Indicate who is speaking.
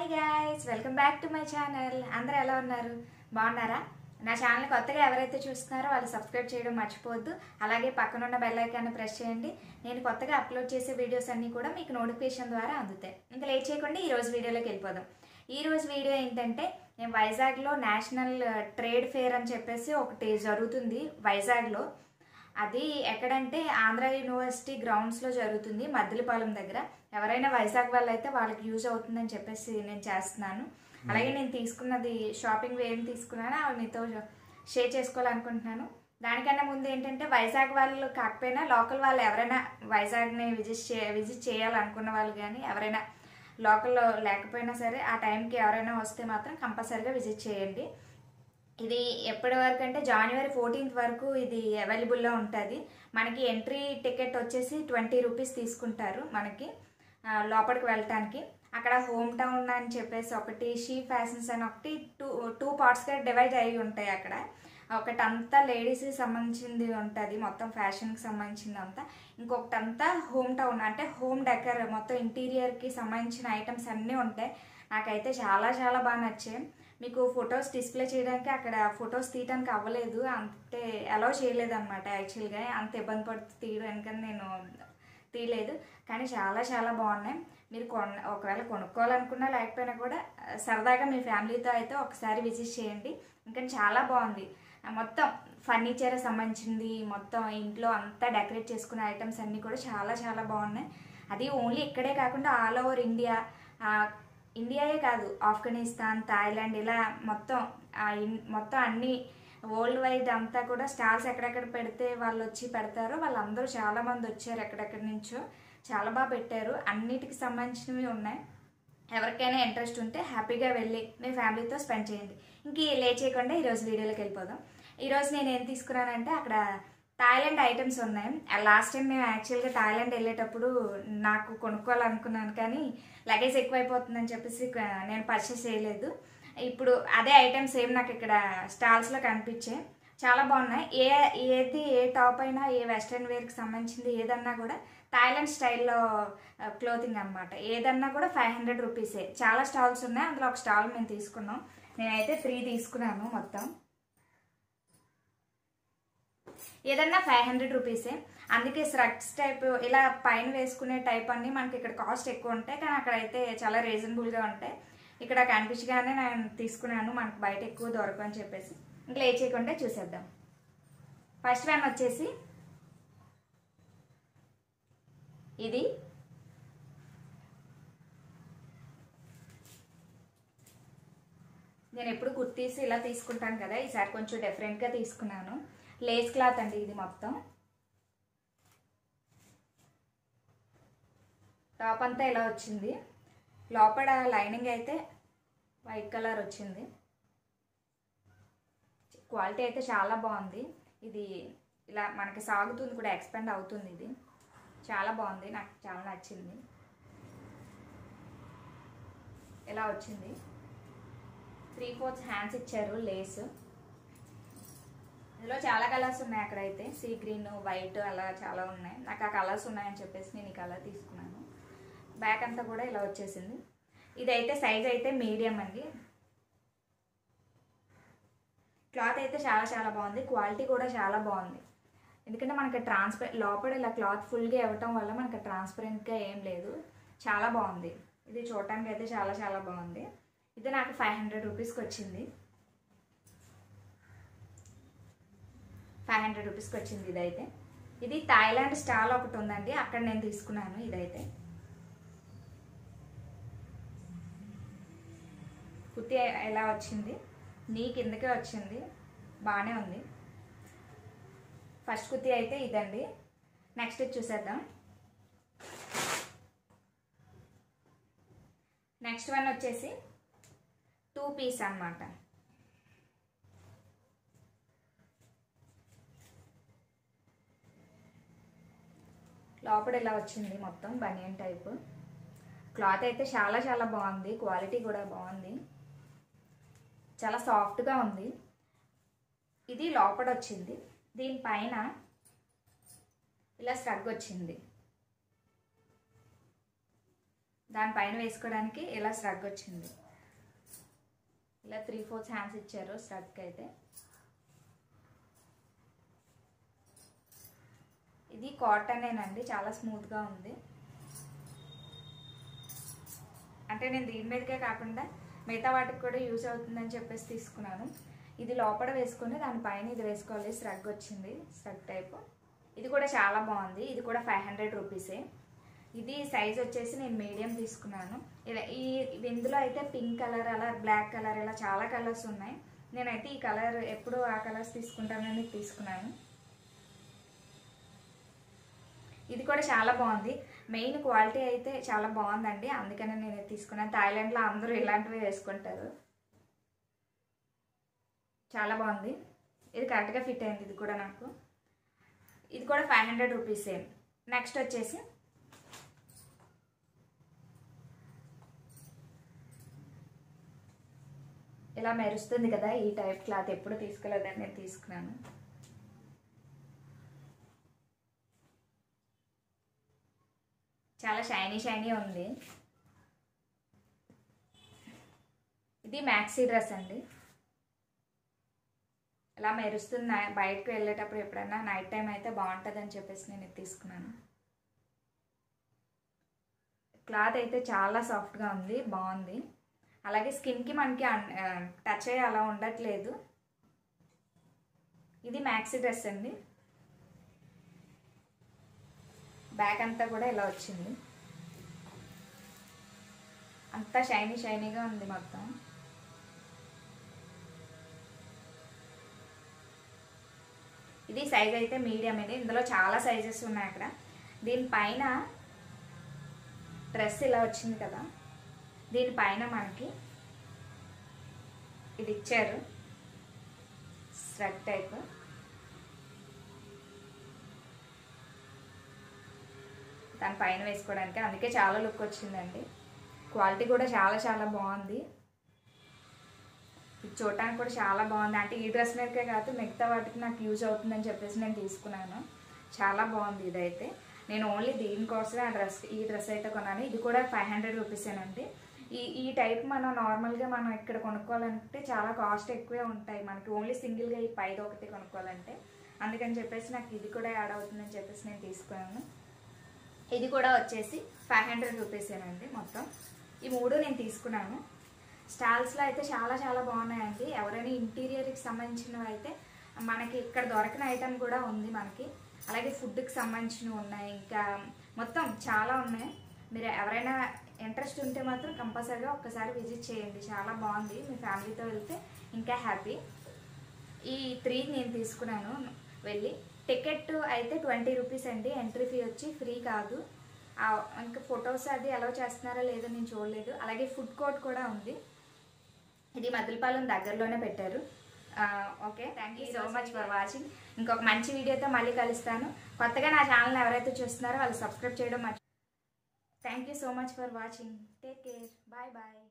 Speaker 1: guys welcome back to my channel అందరూ ఎలా ఉన్నారు బాగున్నారా నా ఛానల్ కొత్తగా ఎవరైతే చూస్తున్నారో వాళ్ళు సబ్స్క్రైబ్ చేయడం మర్చిపోవద్దు అలాగే పక్కనున్న బెల్ ఐకాన్ని ప్రెస్ చేయండి నేను కొత్తగా అప్లోడ్ చేసే వీడియోస్ అన్నీ కూడా మీకు నోటిఫికేషన్ ద్వారా అందుతాయి ఇంకా లేట్ చేయకుండా ఈ రోజు వీడియోలోకి వెళ్ళిపోదాం ఈ రోజు వీడియో ఏంటంటే నేను వైజాగ్లో నేషనల్ ట్రేడ్ ఫేర్ అని చెప్పేసి ఒకటి జరుగుతుంది వైజాగ్లో అది ఎక్కడంటే ఆంధ్ర యూనివర్సిటీ గ్రౌండ్స్లో జరుగుతుంది మద్దిలపాలెం దగ్గర ఎవరైనా వైజాగ్ వాళ్ళు అయితే వాళ్ళకి యూజ్ అవుతుందని చెప్పేసి నేను చేస్తున్నాను అలాగే నేను తీసుకున్నది షాపింగ్ ఏం తీసుకున్నానో అవి మీతో షేర్ చేసుకోవాలనుకుంటున్నాను దానికన్నా ముందు ఏంటంటే వైజాగ్ వాళ్ళు కాకపోయినా లోకల్ వాళ్ళు ఎవరైనా వైజాగ్ని విజిట్ చే విజిట్ చేయాలనుకున్న వాళ్ళు కానీ ఎవరైనా లోకల్లో లేకపోయినా సరే ఆ టైంకి ఎవరైనా వస్తే మాత్రం కంపల్సరీగా విజిట్ చేయండి ఇది ఎప్పటి వరకు అంటే జనవరి ఫోర్టీన్త్ వరకు ఇది అవైలబుల్లో ఉంటుంది మనకి ఎంట్రీ టికెట్ వచ్చేసి ట్వంటీ రూపీస్ తీసుకుంటారు మనకి ఆ, లోపలికి వెళ్ళటానికి అక్కడ హోమ్ టౌన్ అని చెప్పేసి ఒకటి షీ ఫ్యాషన్స్ అని ఒకటి టూ టూ పార్ట్స్గా డివైడ్ అయ్యి ఉంటాయి అక్కడ ఒకటి అంతా లేడీస్కి సంబంధించింది ఉంటుంది మొత్తం ఫ్యాషన్కి సంబంధించింది అంతా ఇంకొకటి అంతా హోమ్ టౌన్ అంటే హోమ్ డెకర్ మొత్తం ఇంటీరియర్కి సంబంధించిన ఐటమ్స్ అన్నీ ఉంటాయి నాకైతే చాలా చాలా బాగా నచ్చాయి మీకు ఫొటోస్ డిస్ప్లే చేయడానికి అక్కడ ఫొటోస్ తీయడానికి అవ్వలేదు అంతే అలౌ చేయలేదు అనమాట యాక్చువల్గా అంత ఇబ్బంది పడుతూ తీయడానికి నేను తీయలేదు కానీ చాలా చాలా బాగున్నాయి మీరు కొన ఒకవేళ కొనుక్కోవాలనుకున్నా లేకపోయినా కూడా ఆ, సరదాగా మీ ఫ్యామిలీతో అయితే ఒకసారి విజిట్ చేయండి ఇంకా చాలా బాగుంది ఆ, మొత్తం ఫర్నిచర్ సంబంధించింది మొత్తం ఇంట్లో అంతా డెకరేట్ చేసుకునే ఐటమ్స్ అన్నీ కూడా చాలా చాలా బాగున్నాయి అది ఓన్లీ ఇక్కడే కాకుండా ఆల్ ఓవర్ ఇండియా ఆ, ఇండియాయే కాదు ఆఫ్ఘనిస్తాన్ థాయిలాండ్ ఇలా మొత్తం ఆ ఇన్- మొత్తం అన్ని వరల్డ్ వైడ్ అంతా కూడా స్టాల్స్ ఎక్కడెక్కడ పెడితే వాళ్ళు వచ్చి పెడతారో వాళ్ళందరూ చాలా మంది వచ్చారు ఎక్కడెక్కడి నుంచో చాలా బాగా పెట్టారు అన్నిటికి సంబంధించినవి ఉన్నాయి ఎవరికైనా ఇంట్రెస్ట్ ఉంటే హ్యాపీగా వెళ్ళి మీ ఫ్యామిలీతో స్పెండ్ చేయండి ఇంక లే చేయకుండా ఈరోజు వీడియోలోకి వెళ్ళిపోదాం ఈరోజు నేను ఏం తీసుకున్నానంటే అక్కడ థాయిలాండ్ ఐటమ్స్ ఉన్నాయి లాస్ట్ టైం మేము యాక్చువల్గా థాయిలాండ్ వెళ్ళేటప్పుడు నాకు కొనుక్కోవాలనుకున్నాను కానీ లగేజ్ ఎక్కువైపోతుందని చెప్పేసి క- నేను పర్చేస్ చేయలేదు ఇప్పుడు అదే ఐటమ్స్ ఏం నాకు ఇక్కడ స్టాల్స్లో కనిపించాయి చాలా బాగున్నాయి ఏ ఏది ఏ టాప్ అయినా ఏ వెస్ట్రన్ వేర్కి సంబంధించింది ఏదన్నా కూడా థాయిలాండ్ స్టైల్లో క్లోతింగ్ అనమాట ఏదన్నా కూడా ఫైవ్ హండ్రెడ్ రూపీసే చాలా స్టాల్స్ ఉన్నాయి అందులో ఒక స్టాల్ మేము తీసుకున్నాం నేనైతే త్రీ తీసుకున్నాను మొత్తం ఏదన్నా ఫైవ్ హండ్రెడ్ రూపీసే అందుకే స్రగ్స్ టైప్ ఇలా పైన వేసుకునే టైప్ అన్ని మనకి ఇక్కడ కాస్ట్ ఎక్కువ ఉంటాయి కానీ అక్కడ అయితే చాలా రీజనబుల్గా ఉంటాయి ఇక్కడ కనిపించగానే నేను తీసుకున్నాను మనకు బయట ఎక్కువ దొరకవు అని చెప్పేసి ఇంకా లే చేయకుండా చూసేద్దాం ఫస్ట్ వన్ వచ్చేసి ఇది నేను ఎప్పుడు కుర్తీస్ ఇలా తీసుకుంటాను కదా ఈసారి కొంచెం డిఫరెంట్గా తీసుకున్నాను లేస్ క్లాత్ అండి ఇది మొత్తం టాప్ అంతా ఇలా వచ్చింది లోపల లైనింగ్ అయితే వైట్ కలర్ వచ్చింది క్వాలిటీ అయితే చాలా బాగుంది ఇది ఇలా మనకి సాగుతుంది కూడా ఎక్స్పెండ్ అవుతుంది ఇది చాలా బాగుంది నాకు చాలా నచ్చింది ఇలా వచ్చింది త్రీ ఫోర్త్ హ్యాండ్స్ ఇచ్చారు లేస్ ఇందులో చాలా కలర్స్ ఉన్నాయి అక్కడైతే సీ గ్రీన్ వైట్ అలా చాలా ఉన్నాయి నాకు ఆ కలర్స్ ఉన్నాయని చెప్పేసి నేను ఈ కలర్ తీసుకున్నాను బ్యాక్ అంతా కూడా ఇలా వచ్చేసింది ఇదైతే సైజ్ అయితే మీడియం అండి క్లాత్ అయితే చాలా చాలా బాగుంది క్వాలిటీ కూడా చాలా బాగుంది ఎందుకంటే మనకి ట్రాన్స్పరెంట్ లోపల ఇలా క్లాత్ ఫుల్గా ఇవ్వటం వల్ల మనకి ట్రాన్స్పరెంట్గా ఏం లేదు చాలా బాగుంది ఇది చూడటానికి అయితే చాలా చాలా బాగుంది ఇది నాకు ఫైవ్ హండ్రెడ్ రూపీస్కి వచ్చింది ఫైవ్ హండ్రెడ్ రూపీస్కి వచ్చింది ఇదైతే ఇది థాయిలాండ్ స్టాల్ ఒకటి ఉందండి అక్కడ నేను తీసుకున్నాను ఇదైతే కుర్తి ఎలా వచ్చింది నీ కిందకే వచ్చింది బాగానే ఉంది ఫస్ట్ కుర్తి అయితే ఇదండి నెక్స్ట్ ఇది చూసేద్దాం నెక్స్ట్ వన్ వచ్చేసి టూ పీస్ అన్నమాట లోపల ఇలా వచ్చింది మొత్తం బనియన్ టైప్ క్లాత్ అయితే చాలా చాలా బాగుంది క్వాలిటీ కూడా బాగుంది చాలా సాఫ్ట్గా ఉంది ఇది లోపల వచ్చింది దీనిపైన ఇలా స్ట్రగ్ వచ్చింది దానిపైన వేసుకోవడానికి ఇలా స్ట్రగ్ వచ్చింది ఇలా త్రీ ఫోర్త్ హ్యాండ్స్ ఇచ్చారు స్ట్రగ్కి అయితే ఇది కాటనేనండి చాలా స్మూత్గా ఉంది అంటే నేను దీని మీదకే కాకుండా మిగతా వాటికి కూడా యూజ్ అవుతుందని చెప్పేసి తీసుకున్నాను ఇది లోపల వేసుకొని దానిపైన ఇది వేసుకోవాలి స్ట్రగ్ వచ్చింది స్ట్రగ్ టైప్ ఇది కూడా చాలా బాగుంది ఇది కూడా ఫైవ్ హండ్రెడ్ రూపీసే ఇది సైజ్ వచ్చేసి నేను మీడియం తీసుకున్నాను ఇలా ఈ ఇందులో అయితే పింక్ కలర్ అలా బ్లాక్ కలర్ ఇలా చాలా కలర్స్ ఉన్నాయి నేనైతే ఈ కలర్ ఎప్పుడు ఆ కలర్స్ తీసుకుంటానని తీసుకున్నాను ఇది కూడా చాలా బాగుంది మెయిన్ క్వాలిటీ అయితే చాలా బాగుందండి అందుకనే నేను తీసుకున్నాను థాయిలాండ్లో అందరూ ఇలాంటివి వేసుకుంటారు చాలా బాగుంది ఇది కరెక్ట్గా ఫిట్ అయింది ఇది కూడా నాకు ఇది కూడా ఫైవ్ హండ్రెడ్ రూపీసే నెక్స్ట్ వచ్చేసి ఇలా మెరుస్తుంది కదా ఈ టైప్ క్లాత్ ఎప్పుడు తీసుకోలేదని నేను తీసుకున్నాను చాలా షైనీ షైనీ ఉంది ఇది మ్యాక్సీ డ్రెస్ అండి ఇలా మెరుస్తుంది బయటకు వెళ్ళేటప్పుడు ఎప్పుడైనా నైట్ టైం అయితే బాగుంటుంది అని చెప్పేసి నేను ఇది తీసుకున్నాను క్లాత్ అయితే చాలా సాఫ్ట్గా ఉంది బాగుంది అలాగే స్కిన్కి మనకి టచ్ అయ్యి అలా ఉండట్లేదు ఇది మ్యాక్సీ డ్రెస్ అండి బ్యాక్ అంతా కూడా ఇలా వచ్చింది అంతా షైనీ షైనీగా ఉంది మొత్తం ఇది సైజ్ అయితే మీడియం ఇది ఇందులో చాలా సైజెస్ ఉన్నాయి అక్కడ దీనిపైన డ్రెస్ ఇలా వచ్చింది కదా దీనిపైన మనకి ఇది ఇచ్చారు స్ట్రక్ టైప్ దాని పైన వేసుకోవడానికి అందుకే చాలా లుక్ వచ్చిందండి క్వాలిటీ కూడా చాలా చాలా బాగుంది ఇది చూడటానికి కూడా చాలా బాగుంది అంటే ఈ డ్రెస్ మీదకే కాదు మిగతా వాటికి నాకు యూజ్ అవుతుందని చెప్పేసి నేను తీసుకున్నాను చాలా బాగుంది ఇదైతే నేను ఓన్లీ దీనికోసమే ఆ డ్రెస్ ఈ డ్రెస్ అయితే కొన్నాను ఇది కూడా ఫైవ్ హండ్రెడ్ రూపీసేనండి ఈ ఈ టైప్ మనం నార్మల్గా మనం ఇక్కడ కొనుక్కోవాలంటే చాలా కాస్ట్ ఎక్కువే ఉంటాయి మనకి ఓన్లీ సింగిల్గా ఈ పైది ఒకటి కొనుక్కోవాలంటే అందుకని చెప్పేసి నాకు ఇది కూడా యాడ్ అవుతుందని చెప్పేసి నేను తీసుకున్నాను ఇది కూడా వచ్చేసి ఫైవ్ హండ్రెడ్ రూపీసేనండి మొత్తం ఈ మూడు నేను తీసుకున్నాను స్టాల్స్లో అయితే చాలా చాలా బాగున్నాయండి ఎవరైనా ఇంటీరియర్కి సంబంధించినవి అయితే మనకి ఇక్కడ దొరకని ఐటమ్ కూడా ఉంది మనకి అలాగే ఫుడ్కి సంబంధించినవి ఉన్నాయి ఇంకా మొత్తం చాలా ఉన్నాయి మీరు ఎవరైనా ఇంట్రెస్ట్ ఉంటే మాత్రం కంపల్సరీగా ఒక్కసారి విజిట్ చేయండి చాలా బాగుంది మీ ఫ్యామిలీతో వెళ్తే ఇంకా హ్యాపీ ఈ త్రీ నేను తీసుకున్నాను వెళ్ళి టికెట్ అయితే ట్వంటీ రూపీస్ అండి ఎంట్రీ ఫీ వచ్చి ఫ్రీ కాదు ఆ, ఇంకా ఫొటోస్ అది అలౌ చేస్తున్నారా లేదో నేను చూడలేదు అలాగే ఫుడ్ కోర్ట్ కూడా ఉంది ఇది మదిలిపాలెం దగ్గరలోనే పెట్టారు okay thank you so much for watching ఇంకొక మంచి వీడియోతో మళ్ళీ కలుస్తాను కొత్తగా నా ఛానల్ ఎవరైతే చూస్తున్నారో వాళ్ళు సబ్స్క్రైబ్ చేయడం మర్చి thank you so much for watching take care bye bye